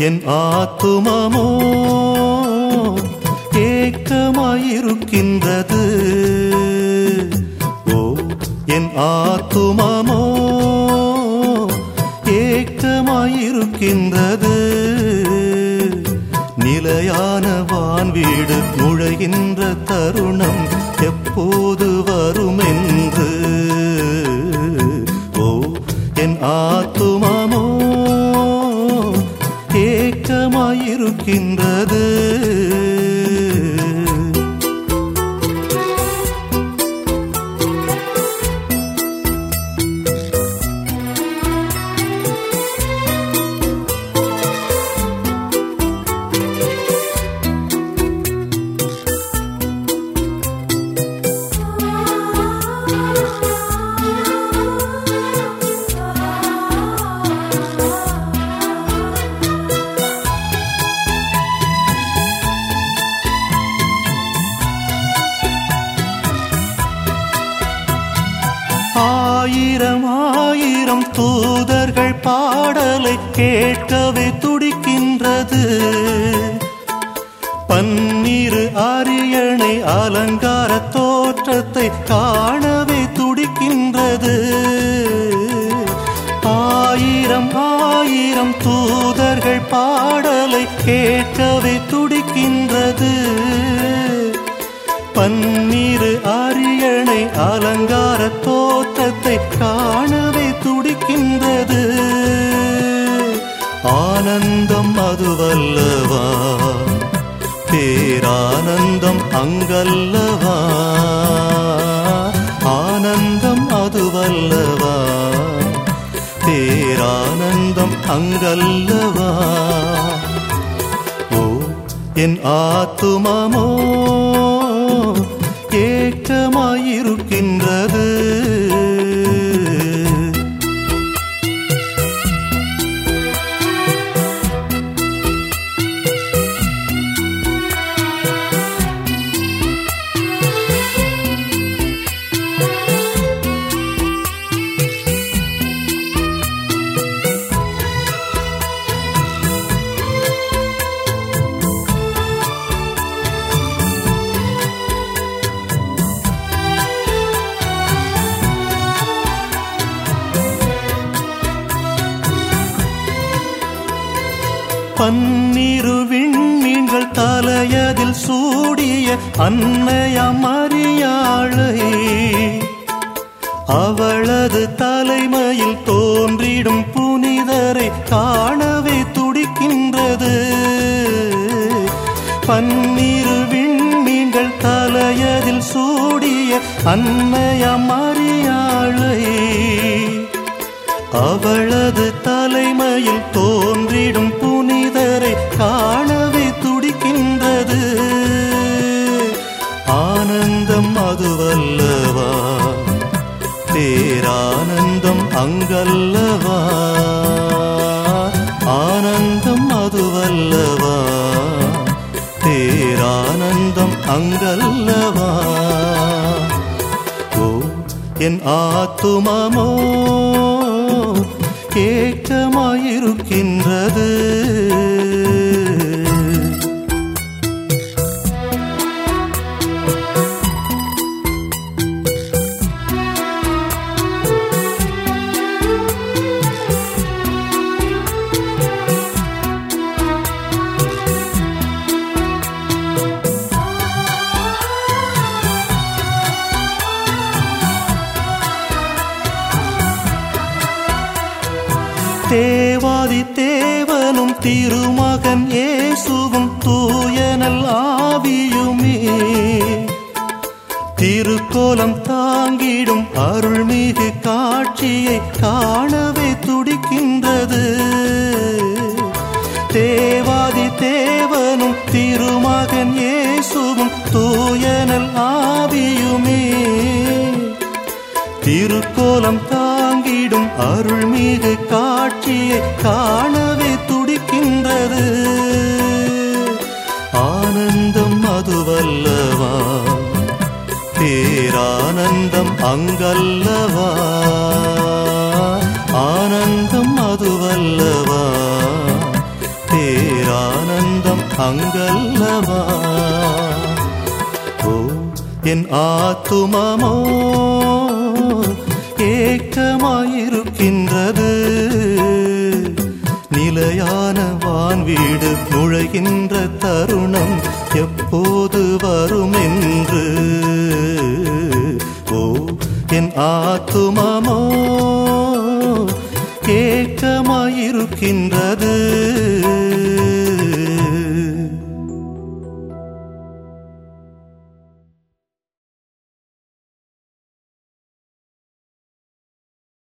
என் ஆத்துமமோ ஏக்கமாயிருக்கின்றது ஓ என் ஆத்துமமோ ஏக்கமாயிருக்கின்றது நிலையான வான்வீடு நுழைகின்ற தருணம் எப்போது வரும் என்று ஓ என் ஆத்துமமோ ஏக்கமாயிருக்கின்றது ஆயிரம் ஆயிரம் தூதர்கள் பாடலை கேட்கவே துடிக்கின்றது பன்னிரு அரியணை அலங்கார தோற்றத்தை காணவே துடிக்கின்றது ஆயிரம் ஆயிரம் தூதர்கள் பாடலை கேட்கவே துடிக்கின்றது பன்னிரு அரியணை அலங்கார தோற்றத்தை காணவே துடிக்கின்றது ஆனந்தம் அதுவல்லவா பேரானந்தம் அங்கல்லவா ஆனந்தம் அதுவல்லவா பேரானந்தம் அங்கல்லவா ஓ என் ஆத்துமமோ ஏக்கமாயிருக்கின்றது பன்னிரு விண்மீன்கள் தலையதில் சூடிய அன்னையமறியாளை அவளது தலைமையில் தோன்றிடும் புனிதரை காணவே துடிக்கின்றது பன்னிரு விண்மீன்கள் தலையதில் சூடிய அன்னையமறியாளை அவளது தலைமையில் தோன்றிடும் புனிதரை காணவே துடிக்கின்றது ஆனந்தம் அதுவல்லவா பேரானந்தம் அங்கல்லவா ஆனந்தம் அதுவல்லவா பேரானந்தம் அங்கல்லவா ஓ என் ஆத்துமமோ ஏக்கமாயிருக்கின்றது தேவாதி தேவனும் திருமகன் இயேசுவும் தூயனல் ஆவியுமே திருக்கோலம் தாங்கிடும் அருள்மிகு காட்சியை காணவே துடிக்கின்றது தேவாதி தேவனும் திருமகன் இயேசுவும் தூயனல் ஆவியுமே திருக்கோலம் தாங்கிடும் அருள்மிகு காட்சியை காணவே துடிக்கின்றது ஆனந்தம் அதுவல்லவா பேரானந்தம் அங்கல்லவா ஆனந்தம் அதுவல்லவா பேரானந்தம் அங்கல்லவா ஓ என் ஆத்துமமோ ஏக்கமாயிருக்கின்றது நிலையான வான்வீடு நுழைகின்ற தருணம் எப்போது வரும் என்று ஓ என் ஆத்துமமோ ஏக்கமாயிருக்கின்றது